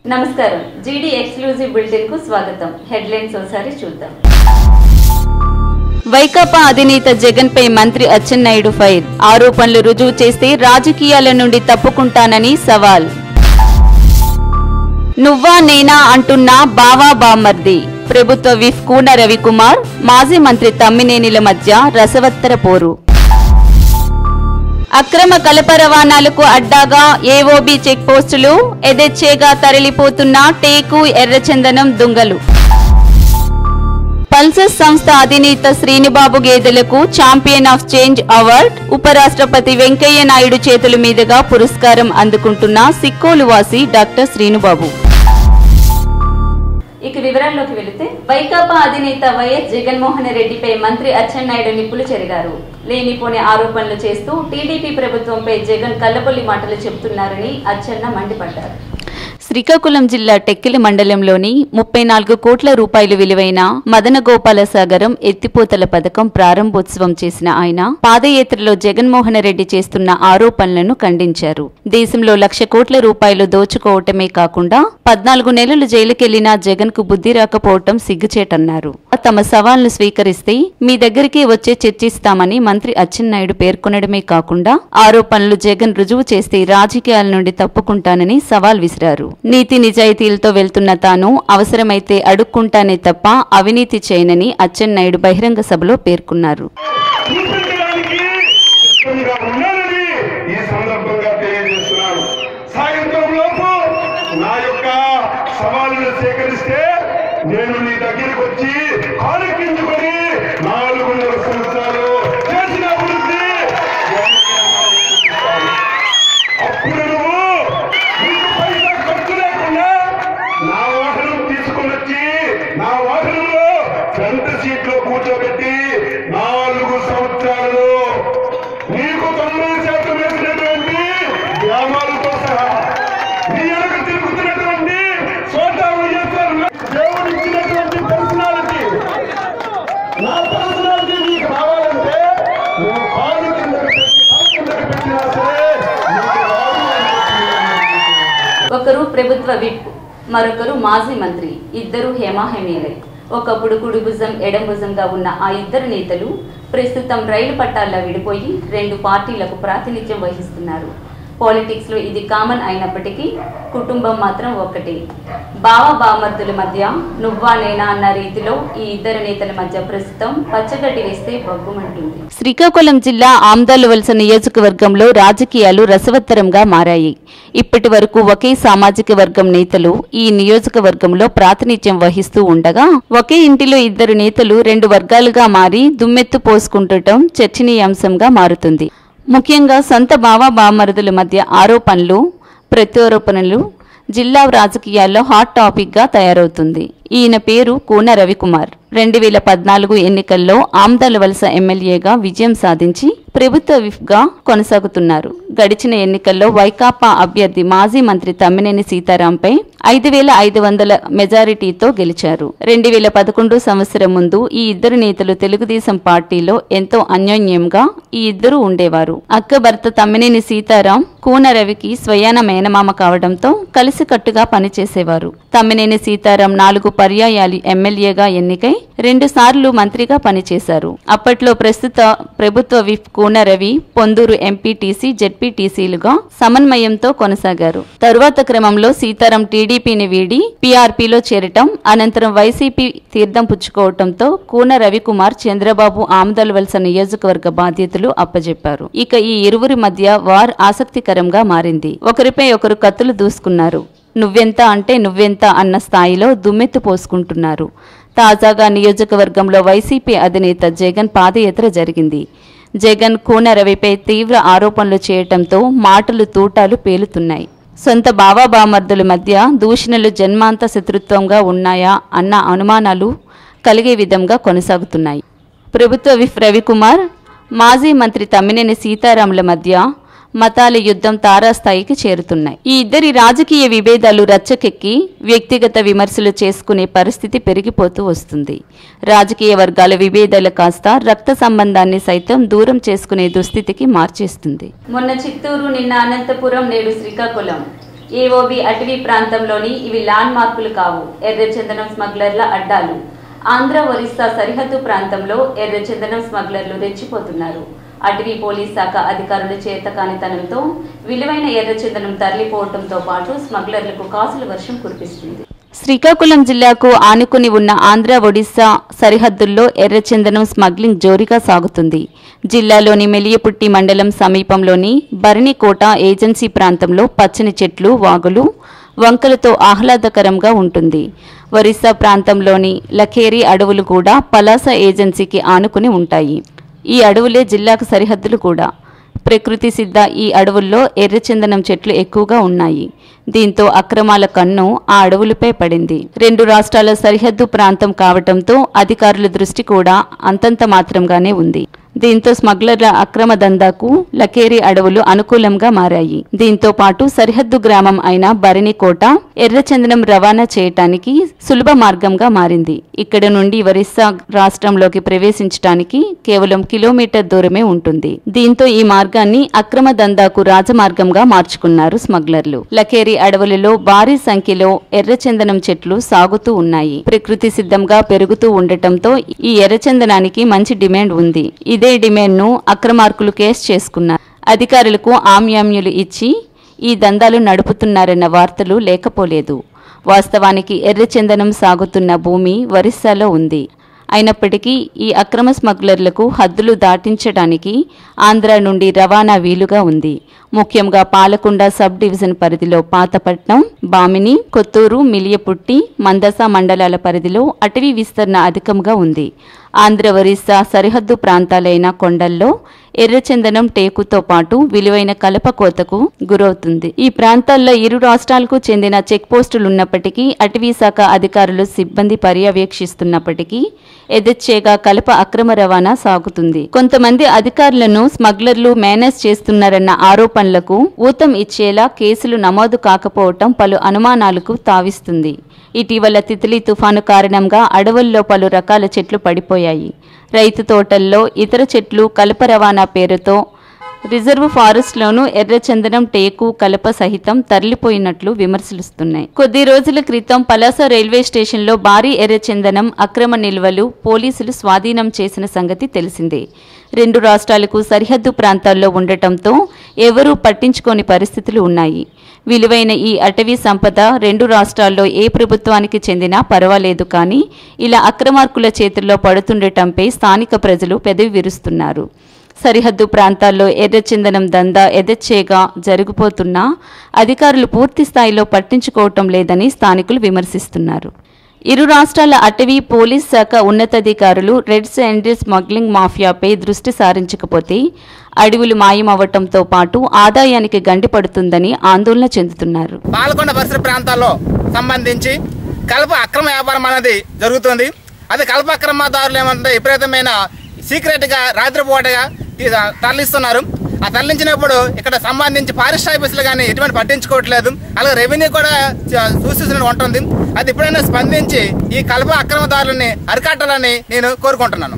నమస్కారం జీడీ exclusive bulletin కు స్వాగతం హెడ్లైన్స్ ఒకసారి చూద్దాం వైకాపా అధినేత జగన్ పై మంత్రి అచ్చెన్నాయుడు ఫైర్ ఆరోపణలు రుజువు చేస్తే రాజకీయాల నుండి తప్పుకుంటానని సవాల్ నువ్వా నేనా అంటున్న బావా బామర్ది ప్రభుత్వ విఫ్ కూన రవికుమార్ మాజీ మంత్రి తమ్మినేనిల మధ్య రసవత్తర పోరు అక్రమ కలప రవాణాలకు అడ్డాగా ఏఓబి చెక్ పోస్టులు ఎదెచ్చేగా తరలిపోతున్న టేకు ఎర్రచందనం దుంగలు పల్సర్ సంస్థ అధినేత శ్రీనిబాబు గేదెలకు ఛాంపియన్ ఆఫ్ చేంజ్ అవార్డ్ ఉపరాష్ట్రపతి వెంకయ్య నాయుడు చేతుల మీదుగా పురస్కారం అందుకుంటున్న సిక్కోలు వాసి డాక్టర్ శ్రీనుబాబు ఇక వివరాల్లోకి వెళితే వైకాపా అధినేత వైఎస్ జగన్మోహన్ రెడ్డిపై మంత్రి అచ్చెన్నాయుడు నిప్పులు చెరిగారు లేనిపోని ఆరోపణలు చేస్తూ టీడీపీ ప్రభుత్వంపై జగన్ కల్లబొల్లి మాటలు చెబుతున్నారని అచ్చెన్న మండిపడ్డారు శ్రీకాకుళం జిల్లా టెక్కిలి మండలంలోని ముప్పై నాలుగు కోట్ల రూపాయలు విలువైన మదన గోపాల సాగరం ఎత్తిపోతల పథకం ప్రారంభోత్సవం చేసిన ఆయన పాదయాత్రలో జగన్మోహన్ రెడ్డి చేస్తున్న ఆరోపణలను ఖండించారు దేశంలో లక్ష కోట్ల రూపాయలు దోచుకోవటమే కాకుండా పద్నాలుగు నెలలు జైలుకెళ్లినా జగన్ కు బుద్ధి రాకపోవటం సిగ్గుచేటన్నారు తమ సవాల్ను స్వీకరిస్తే మీ దగ్గరికి వచ్చే చర్చిస్తామని మంత్రి అచ్చెన్నాయుడు పేర్కొనడమే కాకుండా ఆరోపణలు జగన్ రుజువు చేస్తే రాజకీయాల నుండి తప్పుకుంటానని సవాల్ విసిరారు నీతి నిజాయితీలతో వెళ్తున్న తాను అవసరమైతే అడుక్కుంటానే తప్ప అవినీతి చేయనని అచ్చెన్నాయుడు బహిరంగ సభలో పేర్కొన్నారు చూపించడానికి సిద్ధంగా ఉన్నానని ఈ సందర్భంగా తెలియజేస్తున్నాను సాయంత్రం లోపు నా యొక్క సవాళ్ళను సేకరిస్తే నేను నీ దగ్గరికి వచ్చి ఆలకించుకొని నాలుగున్నర సంవత్సరాలు చేసిన అభివృద్ధి అప్పుడు నువ్వు నీకు పైసా ఖర్చు లేకుండా నా వాహనం తీసుకొని వచ్చి నా వాహనంలో ఫ్రంట్ సీట్ లో కూర్చోబెట్టి నాలుగు సంవత్సరాలు నీకు తొంభై శాతం వేసినటువంటి గ్రామాలతో సహా నీ వెనక తిరుగుతున్నటువంటి సోటా వైఎస్ఆర్ దేవుడు ఇచ్చినటువంటి పర్సనాలిటీ నా పర్సనాలిటీ నీకు రావాలంటే నువ్వు కాలు కిందకి పెట్టి కాలు కిందకి పెట్టినా సరే నీకు రాదు అని చెప్పి ఒకరు ప్రభుత్వ విప్ మరొకరు మాజీ మంత్రి ఇద్దరు హేమాహేమీలే ఒకప్పుడు కుడి భుజం ఎడం భుజంగా ఉన్న ఆ ఇద్దరు నేతలు ప్రస్తుతం రైలు పట్టాల్లో విడిపోయి రెండు పార్టీలకు ప్రాతినిధ్యం వహిస్తున్నారు పాలిటిక్స్ లో ఇది కామన్ అయినప్పటికీ కుటుంబం మాత్రం ఒక్కటే బావ బామర్దుల మధ్య నువ్వా నేనా అన్న రీతిలో ఈ ఇద్దరు నేతల మధ్య ప్రస్తుతం పచ్చగడ్డి వేస్తే బొగ్గుమంటుంది శ్రీకాకుళం జిల్లా ఆమ్దాలవలస నియోజకవర్గంలో రాజకీయాలు రసవత్తరంగా మారాయి ఇప్పటి వరకు ఒకే సామాజిక వర్గం నేతలు ఈ నియోజకవర్గంలో ప్రాతినిధ్యం వహిస్తూ ఉండగా ఒకే ఇంటిలో ఇద్దరు నేతలు రెండు వర్గాలుగా మారి దుమ్మెత్తు పోసుకుంటటం చర్చనీయాంశంగా మారుతుంది ముఖ్యంగా సొంత బావ బామరుదుల మధ్య ఆరోపణలు ప్రత్యారోపణలు జిల్లా రాజకీయాల్లో హాట్ టాపిక్ గా తయారవుతుంది ఈయన పేరు కూన రవికుమార్ రెండు వేల పద్నాలుగు ఎన్నికల్లో ఆమ్దాల వలస ఎమ్మెల్యేగా విజయం సాధించి ప్రభుత్వ విప్ గా కొనసాగుతున్నారు గడిచిన ఎన్నికల్లో వైకాపా అభ్యర్థి మాజీ మంత్రి తమ్మినేని సీతారాంపై ఐదు వేల ఐదు వందల మెజారిటీతో గెలిచారు రెండు వేల పదకొండు సంవత్సరం ముందు ఈ ఇద్దరు నేతలు తెలుగుదేశం పార్టీలో ఎంతో అన్యోన్యంగా ఈ ఇద్దరు ఉండేవారు అక్క భర్త తమ్మినేని సీతారాం కూన రవికి స్వయాన మేనమామ కావడంతో కలిసికట్టుగా పనిచేసేవారు తమ్మినేని సీతారాం నాలుగు పర్యాయాలు ఎమ్మెల్యేగా ఎన్నికై రెండు సార్లు మంత్రిగా పనిచేశారు అప్పట్లో ప్రస్తుత ప్రభుత్వ విప్ కూన రవి పొందూరు ఎంపీటీసీ జెడ్పీటీసీలుగా సమన్వయంతో కొనసాగారు తరువాత క్రమంలో సీతారాం టీడీపీని వీడి పీఆర్పీలో చేరటం అనంతరం వైసీపీ తీర్థం పుచ్చుకోవటంతో కూన రవికుమార్ చంద్రబాబు ఆమదల వలస నియోజకవర్గ బాధ్యతలు అప్పజెప్పారు ఇక ఈ ఇరువురి మధ్య వార్ ఆసక్తికరంగా మారింది ఒకరిపై ఒకరు కత్తులు దూసుకున్నారు నువ్వెంత అంటే నువ్వెంత అన్న స్థాయిలో దుమ్మెత్తు పోసుకుంటున్నారు తాజాగా నియోజకవర్గంలో వైసీపీ అధినేత జగన్ పాదయాత్ర జరిగింది జగన్ కూన రవిపై తీవ్ర ఆరోపణలు చేయటంతో మాటలు తూటాలు పేలుతున్నాయి సొంత బావా బామర్దుల మధ్య దూషణలు జన్మాంత శత్రుత్వంగా ఉన్నాయా అన్న అనుమానాలు కలిగే విధంగా కొనసాగుతున్నాయి ప్రభుత్వ విఫ్ రవికుమార్ మాజీ మంత్రి తమ్మినేని సీతారాముల మధ్య మతాల యుద్ధం తారాస్థాయికి చేరుతున్నాయి ఈ ఇద్దరి రాజకీయ విభేదాలు రచ్చకెక్కి వ్యక్తిగత విమర్శలు చేసుకునే పరిస్థితి పెరిగిపోతూ వస్తుంది రాజకీయ వర్గాల విభేదాలు కాస్త రక్త సంబంధాన్ని సైతం దూరం చేసుకునే దుస్థితికి మార్చేస్తుంది మొన్న చిత్తూరు నిన్న అనంతపురం నేడు శ్రీకాకుళం ఏఓబి అటవీ ప్రాంతంలోని ఇవి ల్యాండ్ మార్కులు కావు ఎర్రచందనం స్మగ్లర్ల అడ్డాలు ఆంధ్ర ఒరిస్సా సరిహద్దు ప్రాంతంలో ఎర్రచందనం స్మగ్లర్లు రెచ్చిపోతున్నారు అటవీ పోలీస్ శాఖ అధికారుల చేతకానితనంతో విలువైన ఎర్రచందనం తరలిపోవడంతో పాటు స్మగ్లర్లకు కాసుల వర్షం కురిపిస్తుంది శ్రీకాకుళం జిల్లాకు ఆనుకుని ఉన్న ఆంధ్ర ఒడిశా సరిహద్దుల్లో ఎర్రచందనం స్మగ్లింగ్ జోరుగా సాగుతుంది జిల్లాలోని మెలియపుట్టి మండలం సమీపంలోని భరణికోట ఏజెన్సీ ప్రాంతంలో పచ్చని చెట్లు వాగులు వంకలతో ఆహ్లాదకరంగా ఉంటుంది ఒరిస్సా ప్రాంతంలోని లఖేరి అడవులు కూడా పలాస ఏజెన్సీకి ఆనుకుని ఉంటాయి ఈ అడవులే జిల్లాకు సరిహద్దులు కూడా ప్రకృతి సిద్ధ ఈ అడవుల్లో ఎర్రచందనం చెట్లు ఎక్కువగా ఉన్నాయి దీంతో అక్రమాల కన్ను ఆ అడవులపై పడింది రెండు రాష్ట్రాల సరిహద్దు ప్రాంతం కావటంతో అధికారుల దృష్టి కూడా అంతంత మాత్రంగానే ఉంది దీంతో స్మగ్లర్ల అక్రమ దందాకు లకేరి అడవులు అనుకూలంగా మారాయి దీంతో పాటు సరిహద్దు గ్రామం అయిన భరణికోట ఎర్రచందనం రవాణా చేయటానికి సులభ మార్గంగా మారింది ఇక్కడ నుండి ఒరిస్సా రాష్ట్రంలోకి ప్రవేశించడానికి కేవలం కిలోమీటర్ దూరమే ఉంటుంది దీంతో ఈ మార్గాన్ని అక్రమ దందాకు రాజమార్గంగా మార్చుకున్నారు స్మగ్లర్లు లకేరి అడవులలో భారీ సంఖ్యలో ఎర్రచందనం చెట్లు సాగుతూ ఉన్నాయి ప్రకృతి సిద్ధంగా పెరుగుతూ ఉండటంతో ఈ ఎర్రచందనానికి మంచి డిమాండ్ ఉంది ఇదే డిమాండ్ను అక్రమార్కులు కేసు చేసుకున్నారు అధికారులకు ఆమ్యామ్యులు ఇచ్చి ఈ దందాలు నడుపుతున్నారన్న వార్తలు లేకపోలేదు వాస్తవానికి ఎర్రచందనం సాగుతున్న భూమి ఒరిస్సాలో ఉంది అయినప్పటికీ ఈ అక్రమ స్మగ్లర్లకు హద్దులు దాటించడానికి ఆంధ్ర నుండి రవాణా వీలుగా ఉంది ముఖ్యంగా పాలకొండ సబ్ డివిజన్ పరిధిలో పాతపట్నం బామిని కొత్తూరు మిలియపుట్టి మందస మండలాల పరిధిలో అటవీ విస్తరణ అధికంగా ఉంది ఆంధ్ర ఒరిస్సా సరిహద్దు ప్రాంతాలైన కొండల్లో ఎర్రచందనం టేకుతో పాటు విలువైన కలప కోతకు గురవుతుంది ఈ ప్రాంతాల్లో ఇరు రాష్ట్రాలకు చెందిన చెక్ పోస్టులు ఉన్నప్పటికీ అటవీ శాఖ అధికారులు సిబ్బంది పర్యవేక్షిస్తున్నప్పటికీ ఎదెచ్చేగా కలప అక్రమ రవాణా సాగుతుంది కొంతమంది అధికారులను స్మగ్లర్లు మేనేజ్ చేస్తున్నారన్న ఆరోపణలకు ఊతం ఇచ్చేలా కేసులు నమోదు కాకపోవటం పలు అనుమానాలకు తావిస్తుంది ఇటీవల తిత్లీ తుఫాను కారణంగా అడవుల్లో పలు రకాల చెట్లు పడిపోయాయి రైతు తోటల్లో ఇతర చెట్లు కలప రవాణా పేరుతో రిజర్వ్ ఫారెస్ట్లోనూ ఎర్రచందనం టేకు కలప సహితం తరలిపోయినట్లు విమర్శలుస్తున్నాయి కొద్ది రోజుల క్రితం పలాస రైల్వే స్టేషన్లో భారీ ఎర్రచందనం అక్రమ నిల్వలు పోలీసులు స్వాధీనం చేసిన సంగతి తెలిసిందే రెండు రాష్ట్రాలకు సరిహద్దు ప్రాంతాల్లో ఉండటంతో ఎవరూ పట్టించుకోని పరిస్థితులు ఉన్నాయి విలువైన ఈ అటవీ సంపద రెండు రాష్ట్రాల్లో ఏ ప్రభుత్వానికి చెందినా పర్వాలేదు కానీ ఇలా అక్రమార్కుల చేతుల్లో పడుతుండటంపై స్థానిక ప్రజలు పెదవి విరుస్తున్నారు సరిహద్దు ప్రాంతాల్లో ఎర్రచందనం దందా ఎదచ్చేగా జరిగిపోతున్నా అధికారులు పూర్తి స్థాయిలో పట్టించుకోవటం లేదని స్థానికులు విమర్శిస్తున్నారు ఇరు రాష్ట్రాల అటవీ పోలీస్ శాఖ ఉన్నతాధికారులు రెడ్ శాండీ స్మగ్లింగ్ మాఫియాపై దృష్టి సారించకపోతే అడవులు మాయమవ్వటంతో పాటు ఆదాయానికి గండిపడుతుందని ఆందోళన చెందుతున్నారు పాల్గొండ పరిసర ప్రాంతాల్లో సంబంధించి కలప అక్రమ వ్యాపారం అనేది జరుగుతుంది అది కలప అక్రమదారులు ఏమంటే విపరీతమైన సీక్రెట్ గా రాత్రిపూటగా తీ- తరలిస్తున్నారు ఆ తరలించినప్పుడు ఇక్కడ సంబంధించి ఫారెస్ట్ ఆఫీసులు కానీ ఎటువంటి పట్టించుకోవట్లేదు అలాగే రెవెన్యూ కూడా చ- సూచిస్తున్నట్టు ఉంటుంది అది ఎప్పుడైనా స్పందించి ఈ కలప అక్రమదారులని అరికట్టాలని నేను కోరుకుంటున్నాను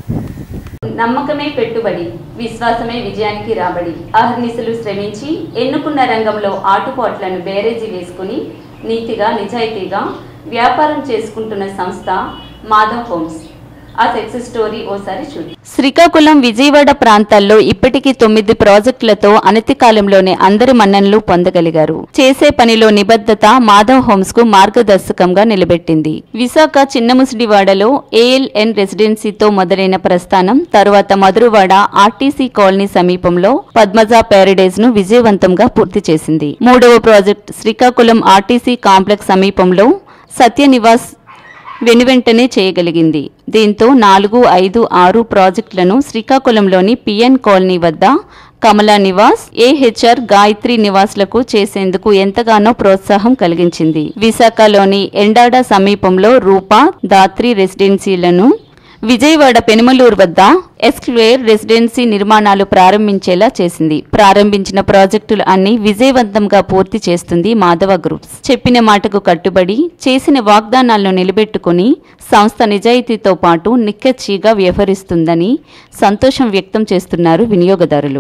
నమ్మకమే పెట్టుబడి విశ్వాసమే విజయానికి రాబడి అహర్నిశలు శ్రమించి ఎన్నుకున్న రంగంలో ఆటుపోట్లను బేరేజీ వేసుకుని నీతిగా నిజాయితీగా వ్యాపారం చేసుకుంటున్న సంస్థ మాధవ్ హోమ్స్ ఆ సక్సెస్ స్టోరీ ఓసారి చూడు శ్రీకాకుళం విజయవాడ ప్రాంతాల్లో ఇప్పటికీ తొమ్మిది ప్రాజెక్టులతో అనతి కాలంలోనే అందరి మన్ననలు పొందగలిగారు చేసే పనిలో నిబద్ధత మాధవ్ హోమ్స్ కు మార్గదర్శకంగా నిలబెట్టింది విశాఖ చిన్నముసిడివాడలో ఏఎల్ఎన్ రెసిడెన్సీతో మొదలైన ప్రస్థానం తరువాత మధురవాడ ఆర్టీసీ కాలనీ సమీపంలో పద్మజ ప్యారడైజ్ ను విజయవంతంగా పూర్తి చేసింది మూడవ ప్రాజెక్ట్ శ్రీకాకుళం ఆర్టీసీ కాంప్లెక్స్ సమీపంలో సత్యనివాస్ వెనువెంటనే చేయగలిగింది దీంతో నాలుగు ఐదు ఆరు ప్రాజెక్టులను శ్రీకాకుళంలోని పిఎన్ కాలనీ వద్ద కమలా నివాస్ ఏహెచ్ఆర్ గాయత్రి నివాస్లకు చేసేందుకు ఎంతగానో ప్రోత్సాహం కలిగించింది విశాఖలోని ఎండాడ సమీపంలో రూపా దాత్రి రెసిడెన్సీలను విజయవాడ పెనుమలూరు వద్ద ఎస్క్వేర్ రెసిడెన్సీ నిర్మాణాలు ప్రారంభించేలా చేసింది ప్రారంభించిన ప్రాజెక్టులు అన్ని విజయవంతంగా పూర్తి చేస్తుంది మాధవ గ్రూప్స్ చెప్పిన మాటకు కట్టుబడి చేసిన వాగ్దానాలను నిలబెట్టుకుని సంస్థ నిజాయితీతో పాటు నిక్కచ్చిగా వ్యవహరిస్తుందని సంతోషం వ్యక్తం చేస్తున్నారు వినియోగదారులు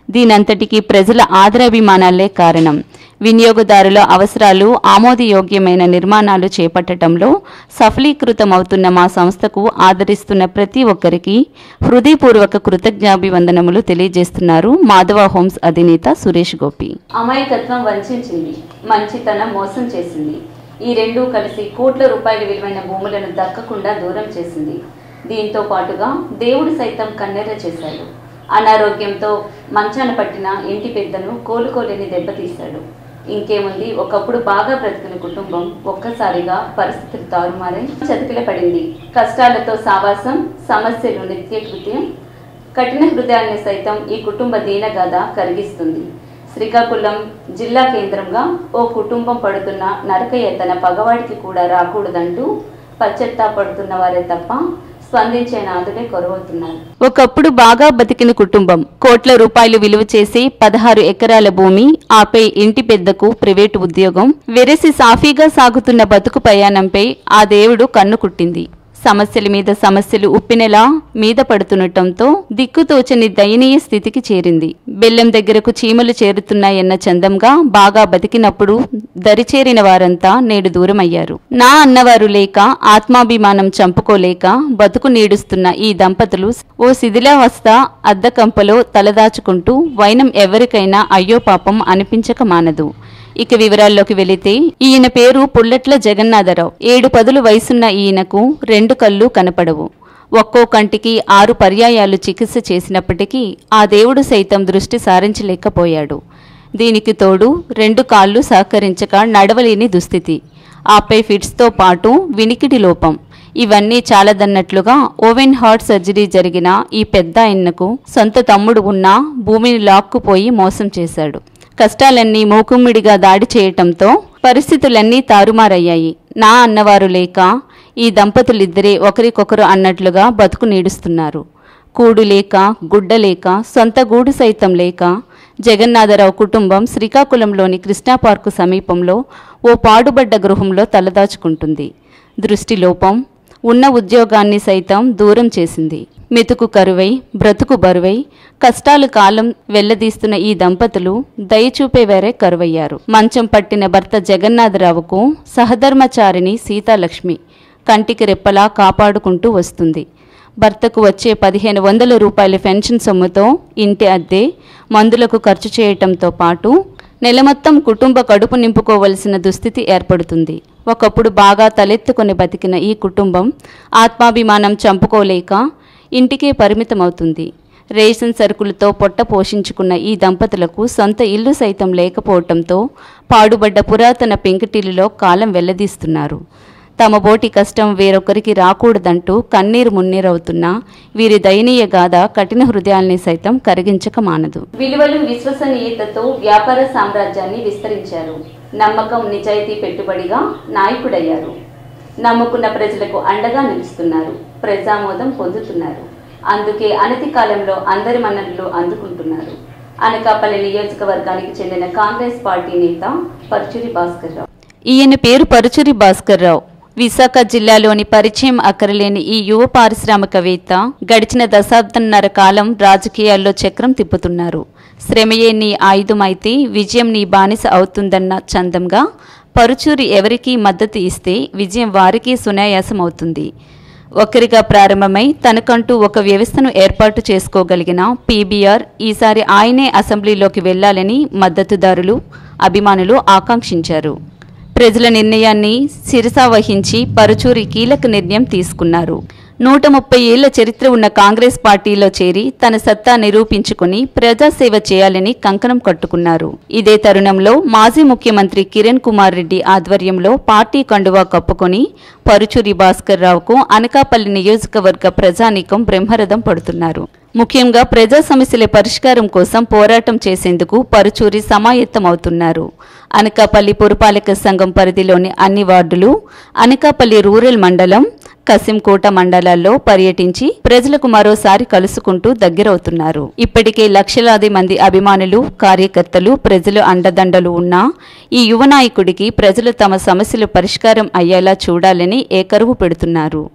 దీనంతటికీ ప్రజల ఆదరాభిమానాలే కారణం వినియోగదారుల అవసరాలు ఆమోదయోగ్యమైన నిర్మాణాలు చేపట్టడంలో సఫలీకృతమవుతున్న మా సంస్థకు ఆదరిస్తున్న ప్రతి ఒక్కరికి హృదయపూర్వక కృతజ్ఞాభివందనములు తెలియజేస్తున్నారు మాధవ హోమ్స్ అధినేత సురేష్ గోపి అమాయకత్వం వంచింది మంచితనం మోసం చేసింది ఈ రెండూ కలిసి కోట్ల రూపాయల విలువైన భూములను దక్కకుండా దూరం చేసింది దీంతో పాటుగా దేవుడు సైతం కన్నెర్ర చేశాడు అనారోగ్యంతో మంచాన పట్టిన ఇంటి పెద్దను కోలుకోలేని దెబ్బతీశాడు ఇంకేముంది ఒకప్పుడు బాగా బ్రతికిన కుటుంబం ఒక్కసారిగా పరిస్థితులు తారుమారై చతికిల పడింది కష్టాలతో సావాసం సమస్యలు నిత్యకృత్యం కఠిన హృదయాన్ని సైతం ఈ కుటుంబ దీనగాథ కరిగిస్తుంది శ్రీకాకుళం జిల్లా కేంద్రంగా ఓ కుటుంబం పడుతున్న నరకయ్య తన పగవాడికి కూడా రాకూడదంటూ పశ్చత్తాపడుతున్న వారే తప్ప స్పందించే నాదుడే కొరవవుతున్నారు ఒకప్పుడు బాగా బతికిన కుటుంబం కోట్ల రూపాయలు విలువ చేసి పదహారు ఎకరాల భూమి ఆపై ఇంటి పెద్దకు ప్రైవేటు ఉద్యోగం వెరసి సాఫీగా సాగుతున్న బతుకు ప్రయాణంపై ఆ దేవుడు కన్ను కుట్టింది సమస్యల మీద సమస్యలు ఉప్పినెలా మీద పడుతుండటంతో దిక్కుతోచని దయనీయ స్థితికి చేరింది బెల్లం దగ్గరకు చీమలు చేరుతున్నాయన్న చందంగా బాగా బతికినప్పుడు దరిచేరిన వారంతా నేడు దూరమయ్యారు నా అన్నవారు లేక ఆత్మాభిమానం చంపుకోలేక బతుకు నీడుస్తున్న ఈ దంపతులు ఓ శిథిలావస్థ అద్దకంపలో తలదాచుకుంటూ వైనం ఎవరికైనా అయ్యో పాపం అనిపించక మానదు ఇక వివరాల్లోకి వెళితే ఈయన పేరు పుల్లట్ల జగన్నాథరావు ఏడు పదులు వయసున్న ఈయనకు రెండు కళ్ళు కనపడవు ఒక్కో కంటికి ఆరు పర్యాయాలు చికిత్స చేసినప్పటికీ ఆ దేవుడు సైతం దృష్టి సారించలేకపోయాడు దీనికి తోడు రెండు కాళ్ళు సహకరించక నడవలేని దుస్థితి ఆపై ఫిట్స్తో పాటు వినికిడి లోపం ఇవన్నీ చాలదన్నట్లుగా ఓవెన్ హార్ట్ సర్జరీ జరిగిన ఈ పెద్ద ఆయనకు సొంత తమ్ముడు ఉన్నా భూమిని లాక్కుపోయి మోసం చేశాడు కష్టాలన్నీ మూకుమ్మిడిగా దాడి చేయటంతో పరిస్థితులన్నీ తారుమారయ్యాయి నా అన్నవారు లేక ఈ దంపతులిద్దరే ఒకరికొకరు అన్నట్లుగా బతుకు నీడుస్తున్నారు కూడు లేక గుడ్డ లేక సొంత గూడు సైతం లేక జగన్నాథరావు కుటుంబం శ్రీకాకుళంలోని కృష్ణా పార్కు సమీపంలో ఓ పాడుబడ్డ గృహంలో తలదాచుకుంటుంది దృష్టి లోపం ఉన్న ఉద్యోగాన్ని సైతం దూరం చేసింది మెతుకు కరువై బ్రతుకు బరువై కష్టాలు కాలం వెల్లదీస్తున్న ఈ దంపతులు దయచూపే వేరే కరువయ్యారు మంచం పట్టిన భర్త జగన్నాథరావుకు సహధర్మచారిణి సీతాలక్ష్మి కంటికి రెప్పలా కాపాడుకుంటూ వస్తుంది భర్తకు వచ్చే పదిహేను వందల రూపాయల పెన్షన్ సొమ్ముతో ఇంటి అద్దె మందులకు ఖర్చు చేయటంతో పాటు నెల మొత్తం కుటుంబ కడుపు నింపుకోవలసిన దుస్థితి ఏర్పడుతుంది ఒకప్పుడు బాగా తలెత్తుకొని బతికిన ఈ కుటుంబం ఆత్మాభిమానం చంపుకోలేక ఇంటికే పరిమితమవుతుంది రేషన్ సరుకులతో పొట్ట పోషించుకున్న ఈ దంపతులకు సొంత ఇల్లు సైతం లేకపోవటంతో పాడుబడ్డ పురాతన పెంకుటిల్లులో కాలం వెల్లదీస్తున్నారు తమ బోటి కష్టం వేరొకరికి రాకూడదంటూ కన్నీరు మున్నీరవుతున్న వీరి దయనీయ గాథ కఠిన హృదయాల్ని సైతం కరిగించక మానదు విలువలు విశ్వసనీయతతో వ్యాపార సామ్రాజ్యాన్ని విస్తరించారు నమ్మకం నిజాయితీ పెట్టుబడిగా నాయకుడయ్యారు నమ్ముకున్న ప్రజలకు అండగా నిలుస్తున్నారు ప్రజామోదం పొందుతున్నారు అందుకే అనతి కాలంలో అందరి మన్ననలు అందుకుంటున్నారు అనకాపల్లి నియోజకవర్గానికి చెందిన కాంగ్రెస్ పార్టీ నేత పరుచూరి భాస్కర్ రావు ఈయన పేరు పరుచూరి భాస్కర్ రావు విశాఖ జిల్లాలోని పరిచయం అక్కరలేని ఈ యువ పారిశ్రామికవేత్త గడిచిన దశాబ్దంన్నర కాలం రాజకీయాల్లో చక్రం తిప్పుతున్నారు శ్రమయే నీ ఆయుధమైతే విజయం నీ బానిస అవుతుందన్న చందంగా పరుచూరి ఎవరికి మద్దతు ఇస్తే విజయం వారికి సునాయాసం అవుతుంది ఒకరిగా ప్రారంభమై తనకంటూ ఒక వ్యవస్థను ఏర్పాటు చేసుకోగలిగిన పీబీఆర్ ఈసారి ఆయనే అసెంబ్లీలోకి వెళ్లాలని మద్దతుదారులు అభిమానులు ఆకాంక్షించారు ప్రజల నిర్ణయాన్ని శిరసా వహించి పరుచూరి కీలక నిర్ణయం తీసుకున్నారు నూట ముప్పై ఏళ్ల చరిత్ర ఉన్న కాంగ్రెస్ పార్టీలో చేరి తన సత్తా నిరూపించుకుని ప్రజాసేవ చేయాలని కంకణం కట్టుకున్నారు ఇదే తరుణంలో మాజీ ముఖ్యమంత్రి కిరణ్ కుమార్ రెడ్డి ఆధ్వర్యంలో పార్టీ కండువా కప్పుకొని పరుచూరి భాస్కర్ రావుకు అనకాపల్లి నియోజకవర్గ ప్రజానీకం బ్రహ్మరథం పడుతున్నారు ముఖ్యంగా ప్రజా సమస్యల పరిష్కారం కోసం పోరాటం చేసేందుకు పరుచూరి సమాయత్తమవుతున్నారు అనకాపల్లి పురపాలక సంఘం పరిధిలోని అన్ని వార్డులు అనకాపల్లి రూరల్ మండలం కసింకోట మండలాల్లో పర్యటించి ప్రజలకు మరోసారి కలుసుకుంటూ దగ్గరవుతున్నారు ఇప్పటికే లక్షలాది మంది అభిమానులు కార్యకర్తలు ప్రజలు అండదండలు ఉన్నా ఈ యువ నాయకుడికి ప్రజలు తమ సమస్యలు పరిష్కారం అయ్యేలా చూడాలని ఏకరువు పెడుతున్నారు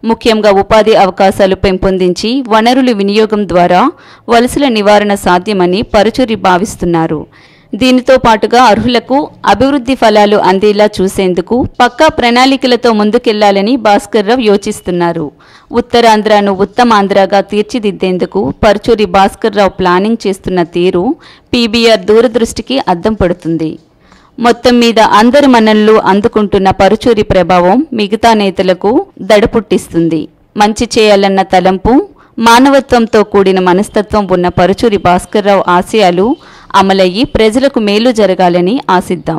ముఖ్యంగా ఉపాధి అవకాశాలు పెంపొందించి వనరుల వినియోగం ద్వారా వలసల నివారణ సాధ్యమని పరుచూరి భావిస్తున్నారు దీనితో పాటుగా అర్హులకు అభివృద్ధి ఫలాలు అందేలా చూసేందుకు పక్కా ప్రణాళికలతో ముందుకెళ్లాలని భాస్కర్రావు యోచిస్తున్నారు ఉత్తరాంధ్రను ఉత్తమాంధ్రగా తీర్చిదిద్దేందుకు పరుచూరి భాస్కర్రావు ప్లానింగ్ చేస్తున్న తీరు పీబీఆర్ దూరదృష్టికి అద్దం పడుతుంది మొత్తం మీద అందరి మన్ననలు అందుకుంటున్న పరుచూరి ప్రభావం మిగతా నేతలకు దడపుట్టిస్తుంది మంచి చేయాలన్న తలంపు మానవత్వంతో కూడిన మనస్తత్వం ఉన్న పరుచూరి భాస్కర్రావు ఆశయాలు అమలయ్యి ప్రజలకు మేలు జరగాలని ఆశిద్దాం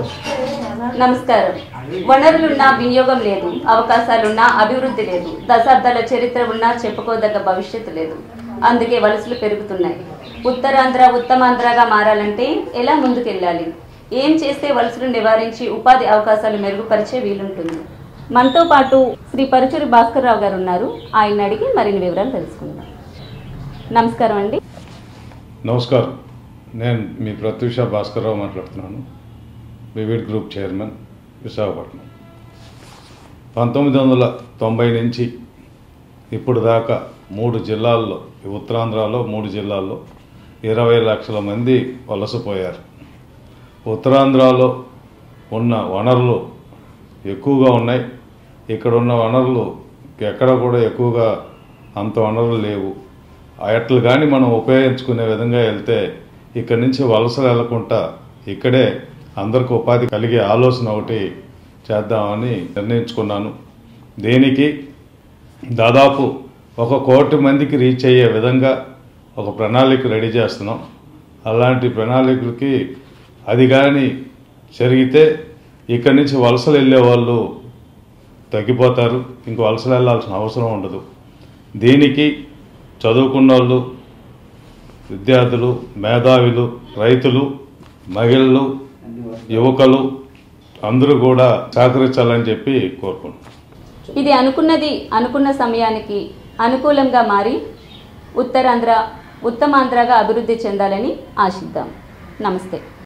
నమస్కారం వనరులున్నా వినియోగం లేదు అవకాశాలున్నా అభివృద్ధి లేదు దశాబ్దాల చరిత్ర ఉన్నా చెప్పుకోదగ్గ భవిష్యత్తు లేదు అందుకే వలసలు పెరుగుతున్నాయి ఉత్తరాంధ్ర ఉత్తమాంధ్రగా మారాలంటే ఎలా ముందుకెళ్ళాలి ఏం చేస్తే వలసలు నివారించి ఉపాధి అవకాశాలు మెరుగుపరిచే వీలుంటుంది మనతో పాటు శ్రీ పరుచూరి భాస్కర్ రావు గారు ఉన్నారు ఆయన అడిగి మరిన్ని వివరాలు తెలుసుకుందాం నమస్కారం అండి నమస్కారం నేను మీ ప్రత్యూష భాస్కర్రావు మాట్లాడుతున్నాను వివిడ్ గ్రూప్ చైర్మన్ విశాఖపట్నం పంతొమ్మిది వందల తొంభై నుంచి ఇప్పుడు దాకా మూడు జిల్లాల్లో ఈ ఉత్తరాంధ్రలో మూడు జిల్లాల్లో ఇరవై లక్షల మంది వలసపోయారు ఉత్తరాంధ్రలో ఉన్న వనరులు ఎక్కువగా ఉన్నాయి ఇక్కడ ఉన్న వనరులు ఎక్కడ కూడా ఎక్కువగా అంత వనరులు లేవు అట్లు కానీ మనం ఉపయోగించుకునే విధంగా వెళ్తే ఇక్కడి నుంచి వలసలు వెళ్లకుండా ఇక్కడే అందరికి ఉపాధి కలిగే ఆలోచన ఒకటి చేద్దామని నిర్ణయించుకున్నాను దీనికి దాదాపు ఒక కోటి మందికి రీచ్ అయ్యే విధంగా ఒక ప్రణాళిక రెడీ చేస్తున్నాం అలాంటి ప్రణాళికలకి అది కానీ జరిగితే ఇక్కడి నుంచి వలసలు వెళ్ళే వాళ్ళు తగ్గిపోతారు ఇంక వలసలు వెళ్ళాల్సిన అవసరం ఉండదు దీనికి చదువుకున్న వాళ్ళు విద్యార్థులు మేధావులు రైతులు మహిళలు యువకులు అందరూ కూడా సహకరించాలని చెప్పి కోరుకుంటున్నాను ఇది అనుకున్నది అనుకున్న సమయానికి అనుకూలంగా మారి ఉత్తరాంధ్ర ఉత్తమాంధ్రగా అభివృద్ధి చెందాలని ఆశిద్దాం నమస్తే